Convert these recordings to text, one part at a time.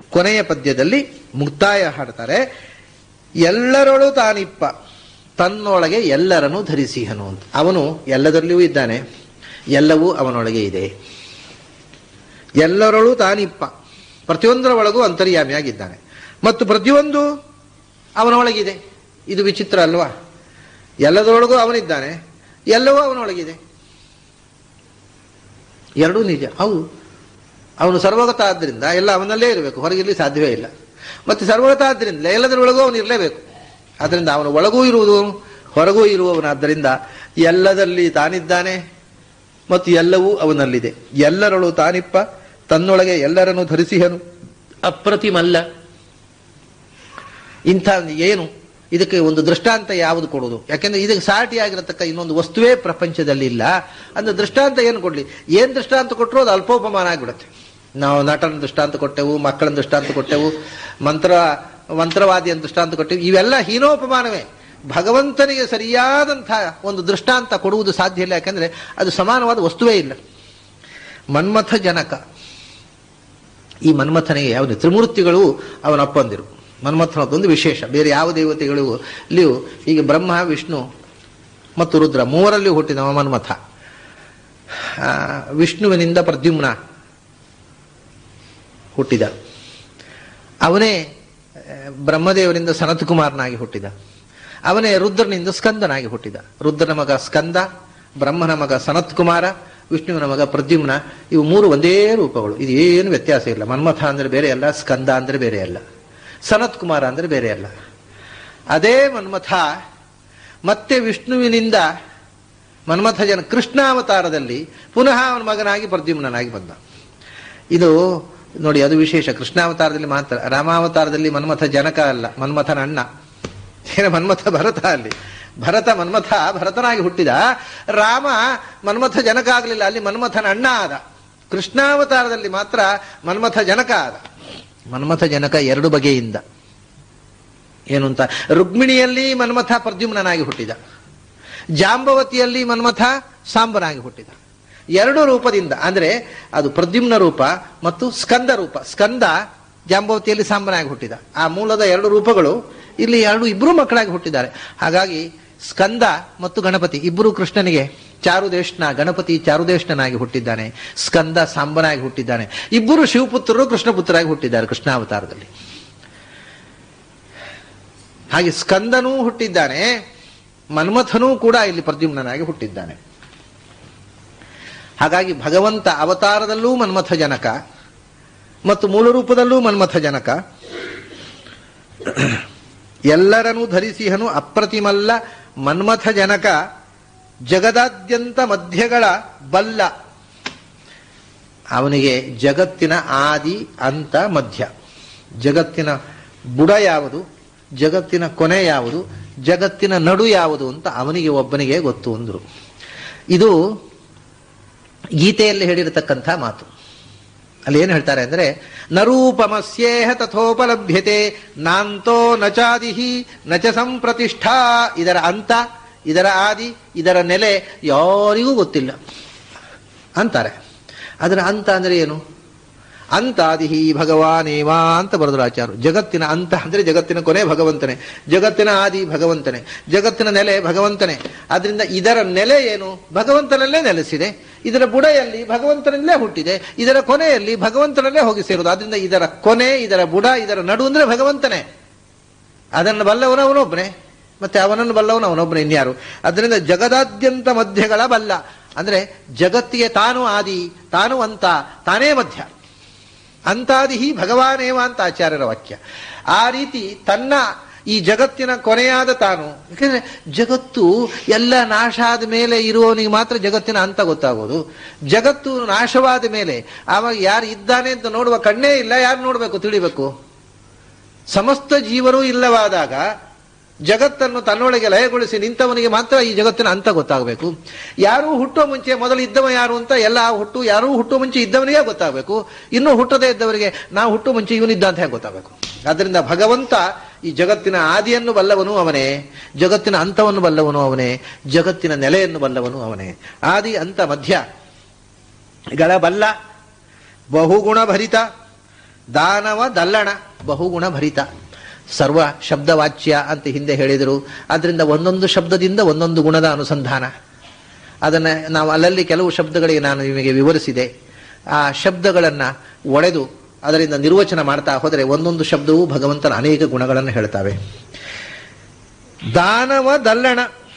ಕೊನೆಯ ಪದ್ಯದಲ್ಲಿ ಮುಕ್ತಾಯ ಹಾಡ್ತಾರೆ ಎಲ್ಲರೊಳು ತಾನಿಪ್ಪ ತನ್ನೊಳಗೆ ಎಲ್ಲರನ್ನು ಧರಿಸಿಹನು ಅಂತ ಅವನು ಎಲ್ಲದರಲ್ಲಿಯೂ ಇದ್ದಾನೆ ಎಲ್ಲವೂ ಅವನೊಳಗೆ ಇದೆ ಎಲ್ಲರೊಳು ತಾನಿಪ್ಪ ಪ್ರತಿಯೊಂದರ ಒಳಗೂ ಅಂತರ್ಯಾಮಿಯಾಗಿದ್ದಾನೆ ಮತ್ತು ಪ್ರತಿಯೊಂದು ಅವನೊಳಗಿದೆ ಇದು ವಿಚಿತ್ರ ಅಲ್ವಾ ಎಲ್ಲದರೊಳಗೂ ಅವನಿದ್ದಾನೆ ಎಲ್ಲವೂ ಅವನೊಳಗಿದೆ ಎರಡೂ ನಿಜ ಹೌದು ಅವನು ಸರ್ವಗತ ಆದ್ದರಿಂದ ಎಲ್ಲ ಅವನಲ್ಲೇ ಇರಬೇಕು ಹೊರಗಿರಲಿ ಸಾಧ್ಯವೇ ಇಲ್ಲ ಮತ್ತೆ ಸರ್ವಗತ ಆದ್ದರಿಂದ ಎಲ್ಲದರೊಳಗೂ ಅವನು ಇರಲೇಬೇಕು ಆದ್ದರಿಂದ ಅವನ ಒಳಗೂ ಇರುವುದು ಹೊರಗೂ ಇರುವವನಾದ್ದರಿಂದ ಎಲ್ಲದಲ್ಲಿ ತಾನಿದ್ದಾನೆ ಮತ್ತು ಎಲ್ಲವೂ ಅವನಲ್ಲಿದೆ ಎಲ್ಲರೊಳು ತಾನಿಪ್ಪ ತನ್ನೊಳಗೆ ಎಲ್ಲರನ್ನು ಧರಿಸಿಹನು ಅಪ್ರತಿಮಲ್ಲ ಇಂಥ ಏನು ಇದಕ್ಕೆ ಒಂದು ದೃಷ್ಟಾಂತ ಯಾವುದು ಕೊಡುವುದು ಯಾಕೆಂದ್ರೆ ಇದಕ್ಕೆ ಸಾಟಿಯಾಗಿರತಕ್ಕ ಇನ್ನೊಂದು ವಸ್ತುವೇ ಪ್ರಪಂಚದಲ್ಲಿ ಇಲ್ಲ ಅಂದ್ರೆ ದೃಷ್ಟಾಂತ ಏನು ಕೊಡ್ಲಿ ಏನ್ ದೃಷ್ಟಾಂತ ಕೊಟ್ಟರು ಅದು ಅಲ್ಪೋಪಮಾನ ಆಗಿಬಿಡುತ್ತೆ ನಾವು ನಟನ ದೃಷ್ಟಾಂತ ಕೊಟ್ಟೆವು ಮಕ್ಕಳನ್ನ ದೃಷ್ಟಾಂತ ಕೊಟ್ಟೆವು ಮಂತ್ರ ಮಂತ್ರವಾದಿಯ ದೃಷ್ಟಾಂತ ಕೊಟ್ಟೆವು ಇವೆಲ್ಲ ಹೀನೋಪಮಾನವೇ ಭಗವಂತನಿಗೆ ಸರಿಯಾದಂಥ ಒಂದು ದೃಷ್ಟಾಂತ ಕೊಡುವುದು ಸಾಧ್ಯ ಇಲ್ಲ ಯಾಕೆಂದ್ರೆ ಅದು ಸಮಾನವಾದ ವಸ್ತುವೇ ಇಲ್ಲ ಮನ್ಮಥ ಜನಕ ಈ ಮನ್ಮಥನಿಗೆ ಯಾವುದು ತ್ರಿಮೂರ್ತಿಗಳು ಅವನ ಅಪ್ಪಂದಿರು ಮನ್ಮಥನದೊಂದು ವಿಶೇಷ ಬೇರೆ ಯಾವ ದೇವತೆಗಳಿಗೂ ಇಲ್ಲಿಯೂ ಈಗ ಬ್ರಹ್ಮ ವಿಷ್ಣು ಮತ್ತು ರುದ್ರ ಮೂವರಲ್ಲಿ ಹುಟ್ಟಿದವ ಮನ್ಮಥ ಆ, ವಿಷ್ಣುವಿನಿಂದ ಪ್ರದ್ಯುಮ್ನ ಹುಟ್ಟಿದ ಅವನೇ ಆ, ಬ್ರಹ್ಮದೇವರಿಂದ ಸನತ್ ಕುಮಾರನಾಗಿ ಹುಟ್ಟಿದ ಅವನೇ ರುದ್ರನಿಂದ ಸ್ಕಂದನಾಗಿ ಹುಟ್ಟಿದ ರುದ್ರನ ಮಗ ಸ್ಕಂದ ಬ್ರಹ್ಮನ ಮಗ ಸನತ್ ಕುಮಾರ ವಿಷ್ಣುವಿನ ಮಗ ಪ್ರದ್ಯುಮ್ನ ಇವು ಮೂರು ಒಂದೇ ರೂಪಗಳು ಇದು ಏನು ವ್ಯತ್ಯಾಸ ಇಲ್ಲ ಮನ್ಮಥ ಅಂದ್ರೆ ಬೇರೆ ಅಲ್ಲ ಸ್ಕಂದ ಅಂದ್ರೆ ಬೇರೆ ಅಲ್ಲ ಸನತ್ ಕುಮಾರ ಅಂದ್ರೆ ಬೇರೆ ಅಲ್ಲ ಅದೇ ಮನ್ಮಥ ಮತ್ತೆ ವಿಷ್ಣುವಿನಿಂದ ಮನ್ಮಥ ಜನ ಕೃಷ್ಣಾವತಾರದಲ್ಲಿ ಪುನಃ ಅವನ ಮಗನಾಗಿ ಪ್ರದ್ಯುಮ್ನಾಗಿ ಬಂದ ಇದು ನೋಡಿ ಅದು ವಿಶೇಷ ಕೃಷ್ಣಾವತಾರದಲ್ಲಿ ಮಾತ್ರ ರಾಮಾವತಾರದಲ್ಲಿ ಮನ್ಮಥ ಜನಕ ಅಲ್ಲ ಮನ್ಮಥನ ಅಣ್ಣ ಏನ ಮನ್ಮಥ ಭರತ ಅಲ್ಲಿ ಭರತ ಮನ್ಮಥ ಭರತನಾಗಿ ಹುಟ್ಟಿದ ರಾಮ ಮನ್ಮಥ ಜನಕ ಆಗಲಿಲ್ಲ ಅಲ್ಲಿ ಮನ್ಮಥನ ಅಣ್ಣ ಆದ ಕೃಷ್ಣಾವತಾರದಲ್ಲಿ ಮಾತ್ರ ಮನ್ಮಥ ಜನಕ ಆದ ಮನ್ಮಥ ಜನಕ ಎರಡು ಬಗೆಯಿಂದ ಏನು ಅಂತ ರುಕ್ಮಿಣಿಯಲ್ಲಿ ಮನ್ಮಥ ಪ್ರದ್ಯುಮ್ನಾಗಿ ಹುಟ್ಟಿದ ಜಾಂಬವತಿಯಲ್ಲಿ ಮನ್ಮಥ ಸಾಂಬನಾಗಿ ಹುಟ್ಟಿದ ಎರಡು ರೂಪದಿಂದ ಅಂದ್ರೆ ಅದು ಪ್ರದ್ಯುಮ್ನ ರೂಪ ಮತ್ತು ಸ್ಕಂದ ರೂಪ ಸ್ಕಂದ ಜಾಂಬವತಿಯಲ್ಲಿ ಸಾಂಬನಾಗಿ ಹುಟ್ಟಿದ ಆ ಮೂಲದ ಎರಡು ರೂಪಗಳು ಇಲ್ಲಿ ಎರಡು ಇಬ್ಬರು ಮಕ್ಕಳಾಗಿ ಹುಟ್ಟಿದ್ದಾರೆ ಹಾಗಾಗಿ ಸ್ಕಂದ ಮತ್ತು ಗಣಪತಿ ಇಬ್ಬರು ಕೃಷ್ಣನಿಗೆ ಚಾರುದೇಶ್ನ ಗಣಪತಿ ಚಾರುದೇಶ್ನಾಗಿ ಹುಟ್ಟಿದ್ದಾನೆ ಸ್ಕಂದ ಸಾಂಬನಾಗಿ ಹುಟ್ಟಿದ್ದಾನೆ ಇಬ್ಬರು ಶಿವಪುತ್ರರು ಕೃಷ್ಣಪುತ್ರರಾಗಿ ಹುಟ್ಟಿದ್ದಾರೆ ಕೃಷ್ಣಾವತಾರದಲ್ಲಿ ಹಾಗೆ ಸ್ಕಂದನೂ ಹುಟ್ಟಿದ್ದಾನೆ ಮನ್ಮಥನೂ ಕೂಡ ಇಲ್ಲಿ ಪ್ರದ್ಯುಮ್ನಾಗಿ ಹುಟ್ಟಿದ್ದಾನೆ ಹಾಗಾಗಿ ಭಗವಂತ ಅವತಾರದಲ್ಲೂ ಮನ್ಮಥ ಜನಕ ಮತ್ತು ಮೂಲ ರೂಪದಲ್ಲೂ ಮನ್ಮಥ ಜನಕ ಎಲ್ಲರನ್ನೂ ಧರಿಸಿಹನು ಅಪ್ರತಿಮಲ್ಲ ಮನ್ಮಥ ಜನಕ ಜಗದಾದ್ಯಂತ ಮಧ್ಯಗಳ ಬಲ್ಲ ಅವನಿಗೆ ಜಗತ್ತಿನ ಆದಿ ಅಂತ ಮಧ್ಯ ಜಗತ್ತಿನ ಬುಡ ಯಾವುದು ಜಗತ್ತಿನ ಕೊನೆ ಯಾವುದು ಜಗತ್ತಿನ ನಡು ಯಾವುದು ಅಂತ ಅವನಿಗೆ ಒಬ್ಬನಿಗೆ ಗೊತ್ತು ಅಂದ್ರು ಇದು ಗೀತೆಯಲ್ಲಿ ಹೇಳಿರತಕ್ಕಂಥ ಮಾತು ಅಲ್ಲಿ ಏನು ಹೇಳ್ತಾರೆ ಅಂದ್ರೆ ನರೂಪಮಸ್ಯೇಹ ತಥೋಪಲಭ್ಯತೆ ನಾಂತೋ ನಚಾದಿಹಿ ನಚ ಸಂಪ್ರತಿಷ್ಠಾ ಇದರ ಅಂತ ಇದರ ಆದಿ ಇದರ ನೆಲೆ ಯಾರಿಗೂ ಗೊತ್ತಿಲ್ಲ ಅಂತಾರೆ ಅದರ ಅಂತ ಅಂದ್ರೆ ಏನು ಅಂತಾದಿಹಿ ಭಗವಾನೇವಾ ಅಂತ ಬರೆದ್ರು ಆಚಾರ್ಯ ಜಗತ್ತಿನ ಅಂತ ಅಂದ್ರೆ ಜಗತ್ತಿನ ಕೊನೆ ಭಗವಂತನೇ ಜಗತ್ತಿನ ಆದಿ ಭಗವಂತನೇ ಜಗತ್ತಿನ ನೆಲೆ ಭಗವಂತನೇ ಆದ್ರಿಂದ ಇದರ ನೆಲೆ ಏನು ಭಗವಂತನಲ್ಲೇ ನೆಲೆಸಿದೆ ಇದರ ಬುಡೆಯಲ್ಲಿ ಭಗವಂತನಲ್ಲೇ ಹುಟ್ಟಿದೆ ಇದರ ಕೊನೆಯಲ್ಲಿ ಭಗವಂತನಲ್ಲೇ ಹೋಗಿ ಸೇರುವುದು ಆದ್ರಿಂದ ಇದರ ಕೊನೆ ಇದರ ಬುಡ ಇದರ ನಡು ಅಂದ್ರೆ ಭಗವಂತನೇ ಅದನ್ನು ಬಲ್ಲವನು ಅವನೊಬ್ಬನೇ ಮತ್ತೆ ಅವನನ್ನು ಬಲ್ಲವನು ಅವನೊಬ್ಬನೇ ಇನ್ಯಾರು ಅದರಿಂದ ಜಗದಾದ್ಯಂತ ಮಧ್ಯಗಳ ಬಲ್ಲ ಅಂದ್ರೆ ಜಗತ್ತಿಗೆ ತಾನು ಆದಿ ತಾನು ಅಂತ ತಾನೇ ಮಧ್ಯ ಅಂತಾದಿಹಿ ಭಗವಾನೇವ ಅಂತ ಆಚಾರ್ಯರ ವಾಕ್ಯ ಆ ರೀತಿ ತನ್ನ ಈ ಜಗತ್ತಿನ ಕೊನೆಯಾದ ತಾನು ಯಾಕಂದ್ರೆ ಜಗತ್ತು ಎಲ್ಲ ನಾಶ ಆದ ಮೇಲೆ ಇರುವವನಿಗೆ ಮಾತ್ರ ಜಗತ್ತಿನ ಅಂತ ಗೊತ್ತಾಗೋದು ಜಗತ್ತು ನಾಶವಾದ ಮೇಲೆ ಆವಾಗ ಯಾರು ಇದ್ದಾನೆ ಅಂತ ನೋಡುವ ಕಣ್ಣೇ ಇಲ್ಲ ಯಾರು ನೋಡ್ಬೇಕು ತಿಳಿಬೇಕು ಸಮಸ್ತ ಜೀವರು ಇಲ್ಲವಾದಾಗ ಜಗತ್ತನ್ನು ತನ್ನೊಳಗೆ ಲಯಗೊಳಿಸಿ ನಿಂತವನಿಗೆ ಮಾತ್ರ ಈ ಜಗತ್ತಿನ ಅಂತ ಗೊತ್ತಾಗಬೇಕು ಯಾರು ಹುಟ್ಟುವ ಮುಂಚೆ ಮೊದಲು ಇದ್ದವ ಯಾರು ಅಂತ ಎಲ್ಲ ಹುಟ್ಟು ಯಾರು ಹುಟ್ಟುವ ಮುಂಚೆ ಇದ್ದವನಿಗೆ ಗೊತ್ತಾಗಬೇಕು ಇನ್ನು ಹುಟ್ಟದೇ ಇದ್ದವರಿಗೆ ನಾವು ಹುಟ್ಟುವ ಮುಂಚೆ ಇವನಿದ್ದ ಅಂತ ಹೇಗೆ ಗೊತ್ತಾಗಬೇಕು ಆದ್ದರಿಂದ ಭಗವಂತ ಈ ಜಗತ್ತಿನ ಆದಿಯನ್ನು ಬಲ್ಲವನು ಅವನೇ ಜಗತ್ತಿನ ಅಂತವನ್ನು ಬಲ್ಲವನು ಅವನೇ ಜಗತ್ತಿನ ನೆಲೆಯನ್ನು ಬಲ್ಲವನು ಅವನೇ ಆದಿ ಅಂತ ಮಧ್ಯ ಗಳ ಬಲ್ಲ ಬಹುಗುಣ ಭರಿತ ದಾನವ ದಲ್ಲಣ ಬಹುಗುಣ ಭರಿತ ಸರ್ವ ಶಬ್ದವಾಚ್ಯ ಅಂತ ಹಿಂದೆ ಹೇಳಿದರು ಅದರಿಂದ ಒಂದೊಂದು ಶಬ್ದದಿಂದ ಒಂದೊಂದು ಗುಣದ ಅನುಸಂಧಾನ ಅದನ್ನು ನಾವು ಅಲ್ಲಲ್ಲಿ ಕೆಲವು ಶಬ್ದಗಳಿಗೆ ನಾನು ನಿಮಗೆ ವಿವರಿಸಿದೆ ಆ ಶಬ್ದಗಳನ್ನು ಒಡೆದು ಅದರಿಂದ ನಿರ್ವಚನ ಮಾಡ್ತಾ ಹೋದರೆ ಒಂದೊಂದು ಶಬ್ದವು ಭಗವಂತನ ಅನೇಕ ಗುಣಗಳನ್ನು ಹೇಳ್ತವೆ ದಾನವ ದಲ್ಲಣ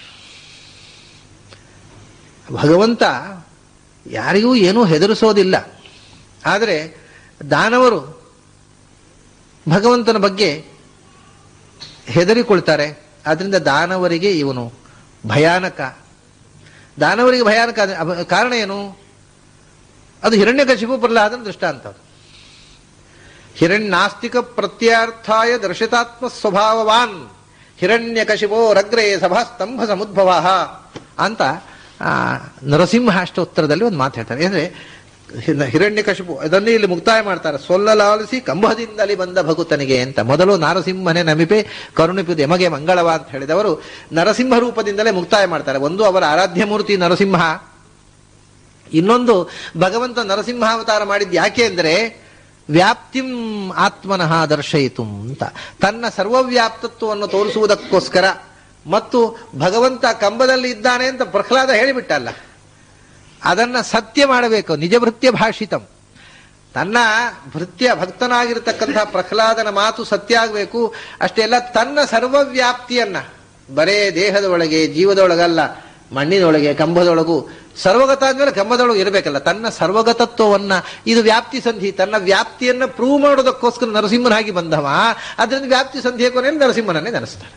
ಭಗವಂತ ಯಾರಿಗೂ ಏನೂ ಹೆದರಿಸೋದಿಲ್ಲ ಆದರೆ ದಾನವರು ಭಗವಂತನ ಬಗ್ಗೆ ಹೆದರಿಕೊಳ್ತಾರೆ ಆದ್ರಿಂದ ದಾನವರಿಗೆ ಇವನು ಭಯಾನಕ ದಾನವರಿಗೆ ಭಯಾನಕ ಆದ- ಅವ- ಕಾರಣ ಏನು ಅದು ಹಿರಣ್ಯಕಶಿಪು ಪ್ರಹ್ಲಾದನ ದೃಷ್ಟಾಂತ ಹಿರಣ್ಯಾಸ್ತಿಕ ಪ್ರತ್ಯಾರ್ಥಾಯ ದರ್ಶಿತಾತ್ಮ ಸ್ವಭಾವವಾನ್ ಹಿರಣ್ಯಕಶಿಪೋ ರಗ್ರೆ ಸಭಾಸ್ತಂಭ ಸಮುದ್ಭವ ಅಂತ ಆ, ನರಸಿಂಹಾಷ್ಟೋತ್ತರದಲ್ಲಿ ಒಂದು ಮಾತು ಹೇಳ್ತಾರೆ ಅಂದ್ರೆ ಹಿರ- ಹಿರಣ್ಯಕಶಿಪು ಅದನ್ನೇ ಇಲ್ಲಿ ಮುಕ್ತಾಯ ಮಾಡ್ತಾರೆ ಸೊಲ್ಲಲಾಲಿಸಿ ಕಂಬದಿಂದಲೇ ಬಂದ ಭಗುತನಿಗೆ ಅಂತ ಮೊದಲು ನಾರಸಿಂಹನೇ ನಮಿಪೆ ಕರುಣಿಪಿದು ಎಮಗೆ ಮಂಗಳವ ಅಂತ ಹೇಳಿದವರು ನರಸಿಂಹ ರೂಪದಿಂದಲೇ ಮುಕ್ತಾಯ ಮಾಡ್ತಾರೆ ಒಂದು ಅವರ ಆರಾಧ್ಯ ಮೂರ್ತಿ ನರಸಿಂಹ ಇನ್ನೊಂದು ಭಗವಂತ ನರಸಿಂಹಾವತಾರ ಮಾಡಿದ್ದು ಯಾಕೆ ಅಂದರೆ ವ್ಯಾಪ್ತಿಂ ಆತ್ಮನಃ ದರ್ಶಯಿತು ಅಂತ ತನ್ನ ಸರ್ವವ್ಯಾಪ್ತತ್ವವನ್ನು ತೋರಿಸುವುದಕ್ಕೋಸ್ಕರ ಮತ್ತು ಭಗವಂತ ಕಂಬದಲ್ಲಿ ಇದ್ದಾನೆ ಅಂತ ಪ್ರಹ್ಲಾದ ಹೇಳಿಬಿಟ್ಟಲ್ಲ ಅದನ್ನ ಸತ್ಯ ಮಾಡಬೇಕು ನಿಜ ಭೃತ್ಯ ಭಾಷಿತಂ ತನ್ನ ಭೃತ್ಯ ಭಕ್ತನಾಗಿರ್ತಕ್ಕಂಥ ಪ್ರಹ್ಲಾದನ ಮಾತು ಸತ್ಯ ಆಗಬೇಕು ಅಷ್ಟೇ ಅಲ್ಲ ತನ್ನ ಸರ್ವವ್ಯಾಪ್ತಿಯನ್ನ ಬರೇ ದೇಹದ ಒಳಗೆ ಜೀವದೊಳಗಲ್ಲ ಮಣ್ಣಿನೊಳಗೆ ಕಂಬದೊಳಗೂ ಸರ್ವಗತ ಆದ್ಮೇಲೆ ಕಂಬದೊಳಗೆ ಇರಬೇಕಲ್ಲ ತನ್ನ ಸರ್ವಗತತ್ವವನ್ನ ಇದು ವ್ಯಾಪ್ತಿ ಸಂಧಿ ತನ್ನ ವ್ಯಾಪ್ತಿಯನ್ನ ಪ್ರೂವ್ ಮಾಡೋದಕ್ಕೋಸ್ಕರ ನರಸಿಂಹನಾಗಿ ಬಂದವ ಅದರಿಂದ ವ್ಯಾಪ್ತಿ ಸಂಧಿಯ ಕೊನೆಯಲ್ಲಿ ನರಸಿಂಹನನ್ನೇ ನೆನೆಸ್ತಾರೆ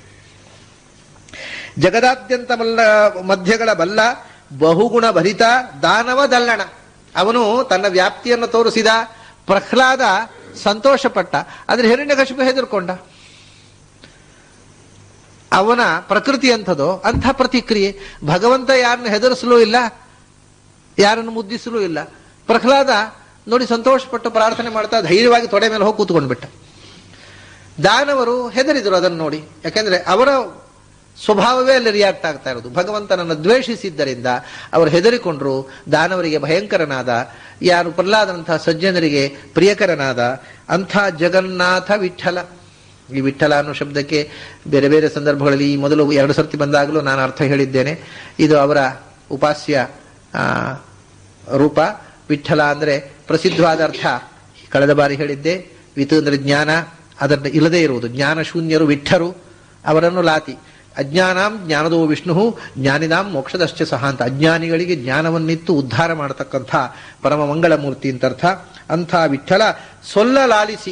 ಜಗದಾದ್ಯಂತ ಮಲ್ಲ ಮಧ್ಯಗಳ ಬಲ್ಲ ಬಹುಗುಣ ಭರಿತ ದಾನವ ದಲ್ಲಣ ಅವನು ತನ್ನ ವ್ಯಾಪ್ತಿಯನ್ನು ತೋರಿಸಿದ ಪ್ರಹ್ಲಾದ ಸಂತೋಷಪಟ್ಟ ಆದ್ರೆ ಹಿರಣ್ಯಕಶಿಪು ಹೆದರ್ಕೊಂಡ ಅವನ ಪ್ರಕೃತಿ ಅಂಥದೋ ಅಂಥ ಪ್ರತಿಕ್ರಿಯೆ ಭಗವಂತ ಯಾರನ್ನು ಹೆದರಿಸಲೂ ಇಲ್ಲ ಯಾರನ್ನು ಮುದ್ದಿಸಲೂ ಇಲ್ಲ ಪ್ರಹ್ಲಾದ ನೋಡಿ ಸಂತೋಷಪಟ್ಟು ಪ್ರಾರ್ಥನೆ ಮಾಡ್ತಾ ಧೈರ್ಯವಾಗಿ ತೊಡೆ ಮೇಲೆ ಹೋಗಿ ಕೂತ್ಕೊಂಡ್ಬಿಟ್ಟ ದಾನವರು ಹೆದರಿದರು ಅದನ್ನು ನೋಡಿ ಯಾಕಂದ್ರೆ ಅವರ ಸ್ವಭಾವವೇ ಅಲ್ಲಿ ರಿಯಾಕ್ಟ್ ಆಗ್ತಾ ಇರೋದು ಭಗವಂತನನ್ನು ದ್ವೇಷಿಸಿದ್ದರಿಂದ ಅವರು ಹೆದರಿಕೊಂಡ್ರು ದಾನವರಿಗೆ ಭಯಂಕರನಾದ ಯಾರು ಪ್ರಹ್ಲಾದನಂತಹ ಸಜ್ಜನರಿಗೆ ಪ್ರಿಯಕರನಾದ ಅಂಥ ಜಗನ್ನಾಥ ವಿಠಲ ಈ ವಿಠಲ ಅನ್ನೋ ಶಬ್ದಕ್ಕೆ ಬೇರೆ ಬೇರೆ ಸಂದರ್ಭಗಳಲ್ಲಿ ಈ ಮೊದಲು ಎರಡು ಸರ್ತಿ ಬಂದಾಗಲೂ ನಾನು ಅರ್ಥ ಹೇಳಿದ್ದೇನೆ ಇದು ಅವರ ಉಪಾಸ್ಯ ಆ, ರೂಪ ವಿಠಲ ಅಂದ್ರೆ ಪ್ರಸಿದ್ಧವಾದ ಅರ್ಥ ಕಳೆದ ಬಾರಿ ಹೇಳಿದ್ದೆ ವಿತ್ ಅಂದ್ರೆ ಜ್ಞಾನ ಅದನ್ನು ಇಲ್ಲದೆ ಇರುವುದು ಜ್ಞಾನ ಶೂನ್ಯರು ವಿಠರು ಅವರನ್ನು ಲಾತಿ ಅಜ್ಞಾನಾಂ ಜ್ಞಾನದೋ ವಿಷ್ಣು ಜ್ಞಾನಿನಾಂ ಮೋಕ್ಷದಶ್ಚ ಸಹ ಅಂತ ಅಜ್ಞಾನಿಗಳಿಗೆ ಜ್ಞಾನವನ್ನಿತ್ತು ಉದ್ಧಾರ ಮಾಡತಕ್ಕಂಥ ಪರಮ ಮಂಗಳ ಮೂರ್ತಿ ಅಂತ ಅರ್ಥ ಅಂಥ ವಿಠಲ ಸೊಲ್ಲ ಲಾಲಿಸಿ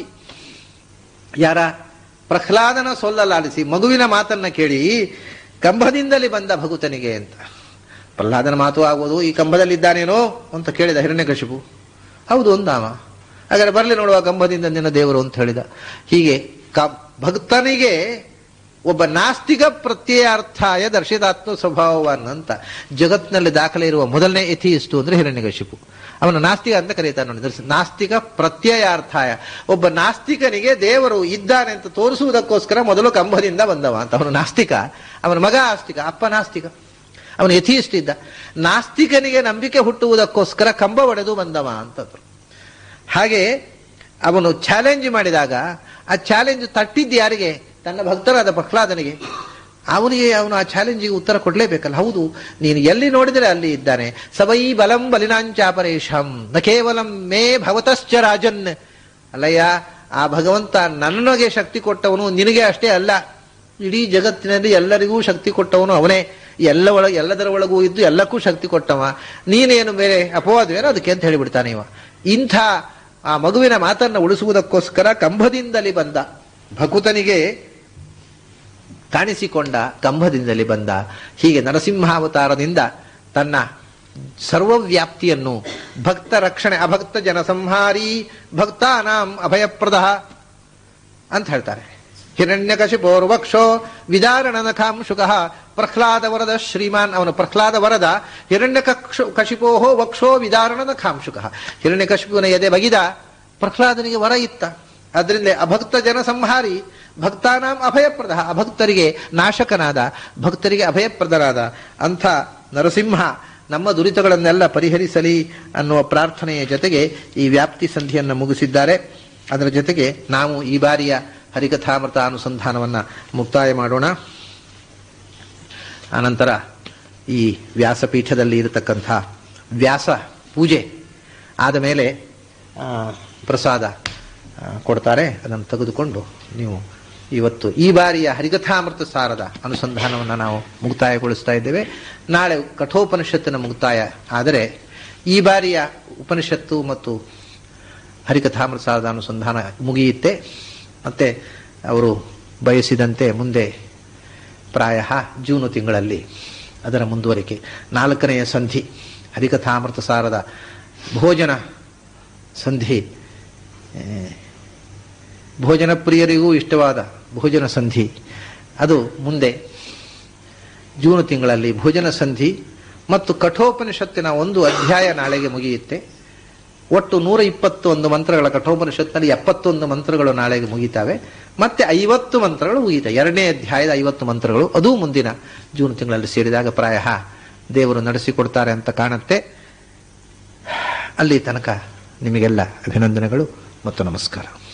ಯಾರ ಪ್ರಹ್ಲಾದನ ಸೊಲ್ಲ ಲಾಲಿಸಿ ಮಗುವಿನ ಮಾತನ್ನ ಕೇಳಿ ಕಂಬದಿಂದಲೇ ಬಂದ ಭಗುತನಿಗೆ ಅಂತ ಪ್ರಹ್ಲಾದನ ಮಾತು ಆಗುವುದು ಈ ಕಂಬದಲ್ಲಿದ್ದಾನೇನೋ ಅಂತ ಕೇಳಿದ ಹಿರಣ್ಯಕಶಿಪು ಹೌದು ಒಂದಾಮ ಹಾಗಾದ್ರೆ ಬರಲಿ ನೋಡುವ ಕಂಬದಿಂದ ನಿನ್ನ ದೇವರು ಅಂತ ಹೇಳಿದ ಹೀಗೆ ಕ ಭಕ್ತನಿಗೆ ಒಬ್ಬ ನಾಸ್ತಿಕ ಪ್ರತ್ಯಯಾರ್ಥಾಯ ದರ್ಶಿತಾತ್ಮ ಸ್ವಭಾವವನ್ ಅಂತ ಜಗತ್ತಿನಲ್ಲಿ ದಾಖಲೆ ಇರುವ ಮೊದಲನೇ ಎಥಿಯಿಸ್ಟು ಅಂದ್ರೆ ಹಿರಣ್ಯಕಶಿಪು ಅವನ ನಾಸ್ತಿಕ ಅಂತ ಕರೀತಾನೆ ನೋಡಿ ದರ್ಶ- ನಾಸ್ತಿಕ ಪ್ರತ್ಯಯಾರ್ಥಾಯ ಒಬ್ಬ ನಾಸ್ತಿಕನಿಗೆ ದೇವರು ಇದ್ದಾನೆ ಅಂತ ತೋರಿಸುವುದಕ್ಕೋಸ್ಕರ ಮೊದಲು ಕಂಬದಿಂದ ಬಂದವ ಅಂತ ಅವನು ನಾಸ್ತಿಕ ಅವನ ಮಗ ಆಸ್ತಿಕ ಅಪ್ಪ ನಾಸ್ತಿಕ ಅವನು ಯಥೀಸ್ಟ್ ಇದ್ದ ನಾಸ್ತಿಕನಿಗೆ ನಂಬಿಕೆ ಹುಟ್ಟುವುದಕ್ಕೋಸ್ಕರ ಕಂಬ ಒಡೆದು ಬಂದವ ಅಂತಂದ್ರು ಹಾಗೆ ಅವನು ಚಾಲೆಂಜ್ ಮಾಡಿದಾಗ ಆ ಚಾಲೆಂಜ್ ತಟ್ಟಿದ್ದು ಯಾರಿಗೆ ತನ್ನ ಭಕ್ತರಾದ ಪ್ರಹ್ಲಾದನಿಗೆ ಅವನಿಗೆ ಅವನು ಆ ಚಾಲೆಂಜಿಗೆ ಉತ್ತರ ಕೊಡಲೇಬೇಕಲ್ಲ ಹೌದು ನೀನು ಎಲ್ಲಿ ನೋಡಿದರೆ ಅಲ್ಲಿ ಇದ್ದಾನೆ ಸವೈ ಬಲಂ ಬಲಿನಾಂಚಾಪರೇಶಂ ನ ಕೇವಲಂ ಮೇ ಭವತಶ್ಚ ರಾಜನ್ ಅಲ್ಲಯ್ಯ ಆ ಭಗವಂತ ನನಗೆ ಶಕ್ತಿ ಕೊಟ್ಟವನು ನಿನಗೆ ಅಷ್ಟೇ ಅಲ್ಲ ಇಡೀ ಜಗತ್ತಿನಲ್ಲಿ ಎಲ್ಲರಿಗೂ ಶಕ್ತಿ ಕೊಟ್ಟವನು ಅವನೇ ಎಲ್ಲ ಒಳಗೆ ಎಲ್ಲದರ ಒಳಗೂ ಇದ್ದು ಎಲ್ಲಕ್ಕೂ ಶಕ್ತಿ ಕೊಟ್ಟವ ನೀನೇನು ಬೇರೆ ಅಪವಾದವೇನೋ ಅದಕ್ಕೆ ಅಂತ ಹೇಳಿಬಿಡ್ತಾನೆ ಇವ ಇಂಥ ಆ ಮಗುವಿನ ಮಾತನ್ನ ಉಳಿಸುವುದಕ್ಕೋಸ್ಕರ ಕಂಬದಿಂದಲೇ ಬಂದ ಭಕುತನಿಗೆ ಕಾಣಿಸಿಕೊಂಡ ಕಂಬದಿಂದಲೇ ಬಂದ ಹೀಗೆ ನರಸಿಂಹಾವತಾರದಿಂದ ತನ್ನ ಸರ್ವವ್ಯಾಪ್ತಿಯನ್ನು ಭಕ್ತ ರಕ್ಷಣೆ ಅಭಕ್ತ ಜನ ಸಂಹಾರಿ ಭಕ್ತಾನಾಂ ಅಭಯಪ್ರದ ಅಂತ ಹೇಳ್ತಾರೆ ಹಿರಣ್ಯಕಶಿಪೋರ್ವಕ್ಷೋ ವಿದಾರಣನ ಕಾಂಶುಕ ಪ್ರಹ್ಲಾದ ವರದ ಶ್ರೀಮಾನ್ ಅವನು ಪ್ರಹ್ಲಾದ ವರದ ಹಿರಣ್ಯ ಕಶಿಪೋಹೋ ವಕ್ಷೋ ವಿದಾರಣನ ಕಾಂಶುಕ ಹಿರಣ್ಯಕಶಿಪುವಿನ ಎದೆ ಬಗಿದ ಪ್ರಹ್ಲಾದನಿಗೆ ವರ ಇತ್ತ ಅದರಿಂದ ಅಭಕ್ತ ಜನ ಸಂಹಾರಿ ಭಕ್ತಾನಾಂ ಅಭಯಪ್ರದ ಅಭಕ್ತರಿಗೆ ನಾಶಕನಾದ ಭಕ್ತರಿಗೆ ಅಭಯಪ್ರದನಾದ ಅಂಥ ನರಸಿಂಹ ನಮ್ಮ ದುರಿತಗಳನ್ನೆಲ್ಲ ಪರಿಹರಿಸಲಿ ಅನ್ನುವ ಪ್ರಾರ್ಥನೆಯ ಜೊತೆಗೆ ಈ ವ್ಯಾಪ್ತಿ ಸಂಧಿಯನ್ನು ಮುಗಿಸಿದ್ದಾರೆ ಅದರ ಜೊತೆಗೆ ನಾವು ಈ ಬಾರಿಯ ಹರಿಕಥಾಮೃತ ಅನುಸಂಧಾನವನ್ನು ಮುಕ್ತಾಯ ಮಾಡೋಣ ಆನಂತರ ಈ ವ್ಯಾಸಪೀಠದಲ್ಲಿ ಇರತಕ್ಕಂಥ ವ್ಯಾಸ ಪೂಜೆ ಆದ ಮೇಲೆ ಆ, ಪ್ರಸಾದ ಆ, ಕೊಡ್ತಾರೆ ಅದನ್ನು ತೆಗೆದುಕೊಂಡು ನೀವು ಇವತ್ತು ಈ ಬಾರಿಯ ಹರಿಕಥಾಮೃತ ಸಾರದ ಅನುಸಂಧಾನವನ್ನು ನಾವು ಮುಕ್ತಾಯಗೊಳಿಸ್ತಾ ಇದ್ದೇವೆ ನಾಳೆ ಕಠೋಪನಿಷತ್ತಿನ ಮುಕ್ತಾಯ ಆದರೆ ಈ ಬಾರಿಯ ಉಪನಿಷತ್ತು ಮತ್ತು ಹರಿಕಥಾಮೃತ ಸಾರದ ಅನುಸಂಧಾನ ಮುಗಿಯುತ್ತೆ ಮತ್ತೆ ಅವರು ಬಯಸಿದಂತೆ ಮುಂದೆ ಪ್ರಾಯ ಜೂನು ತಿಂಗಳಲ್ಲಿ ಅದರ ಮುಂದುವರಿಕೆ ನಾಲ್ಕನೆಯ ಸಂಧಿ ಹರಿಕಥಾಮೃತ ಸಾರದ ಭೋಜನ ಸಂಧಿ ಆ, ಭೋಜನ ಪ್ರಿಯರಿಗೂ ಇಷ್ಟವಾದ ಭೋಜನ ಸಂಧಿ ಅದು ಮುಂದೆ ಜೂನ್ ತಿಂಗಳಲ್ಲಿ ಭೋಜನ ಸಂಧಿ ಮತ್ತು ಕಠೋಪನಿಷತ್ತಿನ ಒಂದು ಅಧ್ಯಾಯ ನಾಳೆಗೆ ಮುಗಿಯುತ್ತೆ ಒಟ್ಟು ನೂರ ಇಪ್ಪತ್ತೊಂದು ಮಂತ್ರಗಳ ಕಠೋಪನಿಷತ್ನಲ್ಲಿ ಎಪ್ಪತ್ತೊಂದು ಮಂತ್ರಗಳು ನಾಳೆಗೆ ಮುಗಿತಾವೆ ಮತ್ತೆ ಐವತ್ತು ಮಂತ್ರಗಳು ಮುಗಿತಾವೆ ಎರಡನೇ ಅಧ್ಯಾಯದ ಐವತ್ತು ಮಂತ್ರಗಳು ಅದೂ ಮುಂದಿನ ಜೂನ್ ತಿಂಗಳಲ್ಲಿ ಸೇರಿದಾಗ ಪ್ರಾಯ ದೇವರು ನಡೆಸಿಕೊಡ್ತಾರೆ ಅಂತ ಕಾಣುತ್ತೆ ಅಲ್ಲಿ ತನಕ ನಿಮಗೆಲ್ಲ ಅಭಿನಂದನೆಗಳು ಮತ್ತು ನಮಸ್ಕಾರ